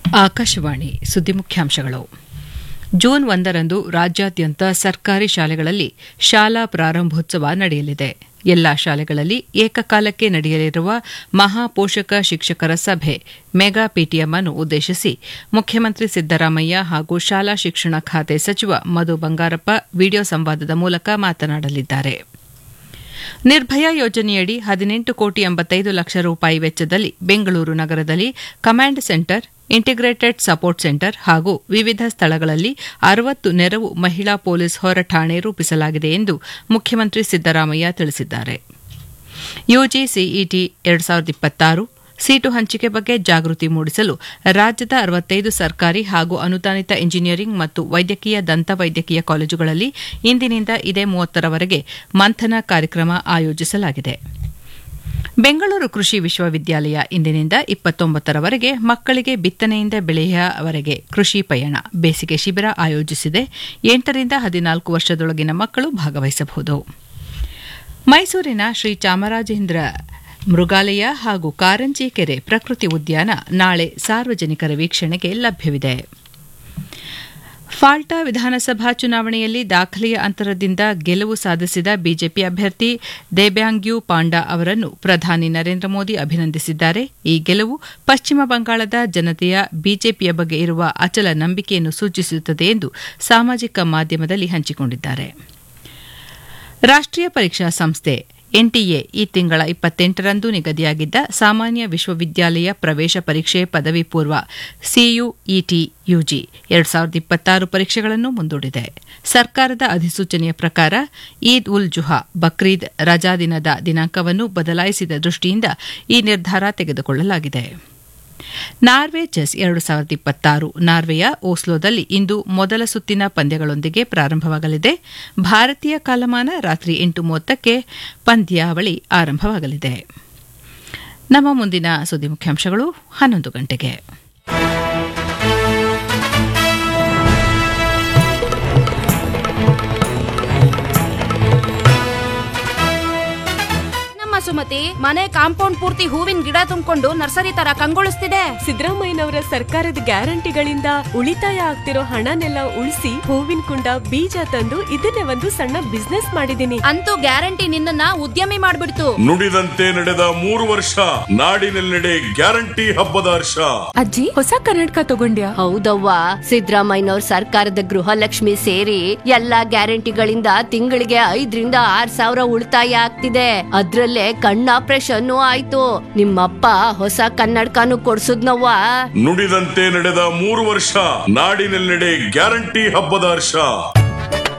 ಆಕಾಶವಾಣಿ ಸುದ್ದಿ ಮುಖ್ಯಾಂಶಗಳು ಜೂನ್ ಒಂದರಂದು ರಾಜ್ಯಾದ್ಯಂತ ಸರ್ಕಾರಿ ಶಾಲೆಗಳಲ್ಲಿ ಶಾಲಾ ಪ್ರಾರಂಭೋತ್ಸವ ನಡೆಯಲಿದೆ ಎಲ್ಲಾ ಶಾಲೆಗಳಲ್ಲಿ ಏಕಕಾಲಕ್ಕೆ ನಡೆಯಲಿರುವ ಮಹಾಪೋಷಕ ಶಿಕ್ಷಕರ ಸಭೆ ಮೆಗಾ ಪಿಟಿಎಂ ಅನ್ನು ಉದ್ದೇಶಿಸಿ ಮುಖ್ಯಮಂತ್ರಿ ಸಿದ್ದರಾಮಯ್ಯ ಹಾಗೂ ಶಾಲಾ ಶಿಕ್ಷಣ ಖಾತೆ ಸಚಿವ ಮಧು ಬಂಗಾರಪ್ಪ ವಿಡಿಯೋ ಸಂವಾದದ ಮೂಲಕ ಮಾತನಾಡಲಿದ್ದಾರೆ ನಿರ್ಭಯ ಯೋಜನೆಯಡಿ ಹದಿನೆಂಟು ಕೋಟಿ ಎಂಬತ್ತೈದು ಲಕ್ಷ ರೂಪಾಯಿ ವೆಚ್ಚದಲ್ಲಿ ಬೆಂಗಳೂರು ನಗರದಲ್ಲಿ command center integrated support center ಹಾಗೂ ವಿವಿಧ ಸ್ಥಳಗಳಲ್ಲಿ ಅರವತ್ತು ನೆರವು ಮಹಿಳಾ ಪೊಲೀಸ್ ಹೊರಠಾಣೆ ರೂಪಿಸಲಾಗಿದೆ ಎಂದು ಮುಖ್ಯಮಂತ್ರಿ ಸಿದ್ದರಾಮಯ್ಯ ತಿಳಿಸಿದ್ದಾರೆ ಯುಜಿಸಿಇಟಿ ಎರಡು ಸಾವಿರದ ಇಪ್ಪತ್ತಾರು ಸೀಟು ಹಂಚಿಕೆ ಬಗ್ಗೆ ಜಾಗೃತಿ ಮೂಡಿಸಲು ರಾಜ್ಯದ ಅರವತ್ತೈದು ಸರ್ಕಾರಿ ಹಾಗೂ ಅನುದಾನಿತ ಇಂಜಿನಿಯರಿಂಗ್ ಮತ್ತು ವೈದ್ಯಕೀಯ ದಂತವೈದ್ಯಕೀಯ ಕಾಲೇಜುಗಳಲ್ಲಿ ಇಂದಿನಿಂದ ಇದೇ ಮೂವತ್ತರವರೆಗೆ ಮಂಥನ ಕಾರ್ಯಕ್ರಮ ಆಯೋಜಿಸಲಾಗಿದೆ ಬೆಂಗಳೂರು ಕೃಷಿ ವಿಶ್ವವಿದ್ಯಾಲಯ ಇಂದಿನಿಂದ ಇಪ್ಪತ್ತೊಂಬತ್ತರವರೆಗೆ ಮಕ್ಕಳಿಗೆ ಬಿತ್ತನೆಯಿಂದ ಬೆಳೆಯವರೆಗೆ ಕೃಷಿ ಪಯಣ ಬೇಸಿಗೆ ಶಿಬಿರ ಆಯೋಜಿಸಿದೆ ಎಂಟರಿಂದ ಹದಿನಾಲ್ಕು ವರ್ಷದೊಳಗಿನ ಮಕ್ಕಳು ಭಾಗವಹಿಸಬಹುದು ಮೈಸೂರಿನ ಶ್ರೀ ಚಾಮರಾಜೇಂದ್ರ ಮೃಗಾಲಯ ಹಾಗೂ ಕಾರಂಜಿ ಕೆರೆ ಪ್ರಕೃತಿ ಉದ್ಯಾನ ನಾಳೆ ಸಾರ್ವಜನಿಕರ ವೀಕ್ಷಣೆಗೆ ಲಭ್ಯವಿದೆ ಫಾಲ್ಟಾ ವಿಧಾನಸಭಾ ಚುನಾವಣೆಯಲ್ಲಿ ದಾಖಲೆಯ ಅಂತರದಿಂದ ಗೆಲುವು ಸಾಧಿಸಿದ ಬಿಜೆಪಿ ಅಭ್ಯರ್ಥಿ ದೇಬ್ಯಾಂಗ್ಯೂ ಪಾಂಡಾ ಅವರನ್ನು ಪ್ರಧಾನಿ ನರೇಂದ್ರ ಮೋದಿ ಅಭಿನಂದಿಸಿದ್ದಾರೆ ಈ ಗೆಲುವು ಪಶ್ಚಿಮ ಬಂಗಾಳದ ಜನತೆಯ ಬಿಜೆಪಿಯ ಬಗ್ಗೆ ಇರುವ ಅಚಲ ನಂಬಿಕೆಯನ್ನು ಸೂಚಿಸುತ್ತದೆ ಎಂದು ಸಾಮಾಜಿಕ ಮಾಧ್ಯಮದಲ್ಲಿ ಹಂಚಿಕೊಂಡಿದ್ದಾರೆ ರಾಷ್ಟ್ರೀಯ ಪರೀಕ್ಷಾ ಸಂಸ್ಥೆ ಎನ್ಟಿಎ ಈ ತಿಂಗಳ ಇಪ್ಪತ್ತೆಂಟರಂದು ನಿಗದಿಯಾಗಿದ್ದ ಸಾಮಾನ್ಯ ವಿಶ್ವವಿದ್ಯಾಲಯ ಪ್ರವೇಶ ಪರೀಕ್ಷೆ ಪದವಿ ಪೂರ್ವ ಸಿಯುಇಟಿ ಯುಜಿ ಎರಡು ಸಾವಿರದ ಇಪ್ಪತ್ತಾರು ಪರೀಕ್ಷೆಗಳನ್ನು ಮುಂದೂಡಿದೆ ಸರ್ಕಾರದ ಅಧಿಸೂಚನೆಯ ಪ್ರಕಾರ ಈದ್ ಉಲ್ ಜುಹಾ ಬಕ್ರೀದ್ ರಜಾದಿನದ ದಿನಾಂಕವನ್ನು ಬದಲಾಯಿಸಿದ ದೃಷ್ಟಿಯಿಂದ ಈ ನಿರ್ಧಾರ ತೆಗೆದುಕೊಳ್ಳಲಾಗಿದೆ ನಾರ್ವೆ ಚೆಸ್ ಎರಡು ಸಾವಿರದ ಇಪ್ಪತ್ತಾರು ನಾರ್ವೆಯ ಓಸ್ಲೋದಲ್ಲಿ ಇಂದು ಮೊದಲ ಸುತ್ತಿನ ಪಂದ್ಯಗಳೊಂದಿಗೆ ಪ್ರಾರಂಭವಾಗಲಿದೆ ಭಾರತೀಯ ಕಾಲಮಾನ ರಾತ್ರಿ ಎಂಟು ಮೂವತ್ತಕ್ಕೆ ಪಂದ್ಯಾವಳಿ ಆರಂಭವಾಗಲಿದೆ ನಮ್ಮ ಮುಂದಿನ ಸುದ್ದಿ ಮುಖ್ಯಾಂಶಗಳು ಹನ್ನೊಂದು ಗಂಟೆಗೆ ನಮ್ಮ ಸುಮತಿ ಮನೆ ಕಾಂಪೌಂಡ್ ಪೂರ್ತಿ ಹೂವಿನ ಗಿಡ ತುಂಬಿಕೊಂಡು ನರ್ಸರಿ ತರ ಕಂಗೊಳಿಸ್ತಿದೆ ಸಿದ್ದರಾಮಯ್ಯನವರ ಸರ್ಕಾರದ ಗ್ಯಾರಂಟಿಗಳಿಂದ ಉಳಿತಾಯ ಆಗ್ತಿರೋ ಹಣನೆಲ್ಲ ಉಳಿಸಿ ಹೂವಿನ ಕುಂಡ ಬೀಜ ತಂದು ಇದನ್ನೇ ಒಂದು ಸಣ್ಣ ಬಿಸ್ನೆಸ್ ಮಾಡಿದೀನಿ ಅಂತೂ ಗ್ಯಾರಂಟಿ ನಿನ್ನನ್ನ ಉದ್ಯಮಿ ಮಾಡ್ಬಿಡ್ತು ನುಡಿದಂತೆ ನಡೆದ ಮೂರು ವರ್ಷ ನಾಡಿನೆಲ್ಲೆಡೆ ಗ್ಯಾರಂಟಿ ಹಬ್ಬದ ಹರ್ಷ ಅಜ್ಜಿ ಹೊಸ ಕನ್ನಡಕ ತಗೊಂಡ್ಯಾ ಹೌದವ್ವ ಸಿದ್ದರಾಮಯ್ಯನವ್ರ ಸರ್ಕಾರದ ಗೃಹಲಕ್ಷ್ಮಿ ಸೇರಿ ಎಲ್ಲಾ ಗ್ಯಾರಂಟಿಗಳಿಂದ ತಿಂಗಳಿಗೆ ಐದರಿಂದ ಆರ್ ಸಾವಿರ ಉಳಿತಾಯ ಆಗ್ತಿದೆ ಅದ್ರಲ್ಲೇ ಕಣ್ಣ ಆಪರೇಷನ್ ಆಯ್ತು ನಿಮ್ಮಪ್ಪ ಹೊಸ ಕನ್ನಡಕನು ಕೊಡ್ಸುದ್ನವ್ವ ನುಡಿದಂತೆ ನಡೆದ ಮೂರು ವರ್ಷ ನಾಡಿನೆಲ್ಲೆಡೆ ಗ್ಯಾರಂಟಿ ಹಬ್ಬದ ಹರ್ಷ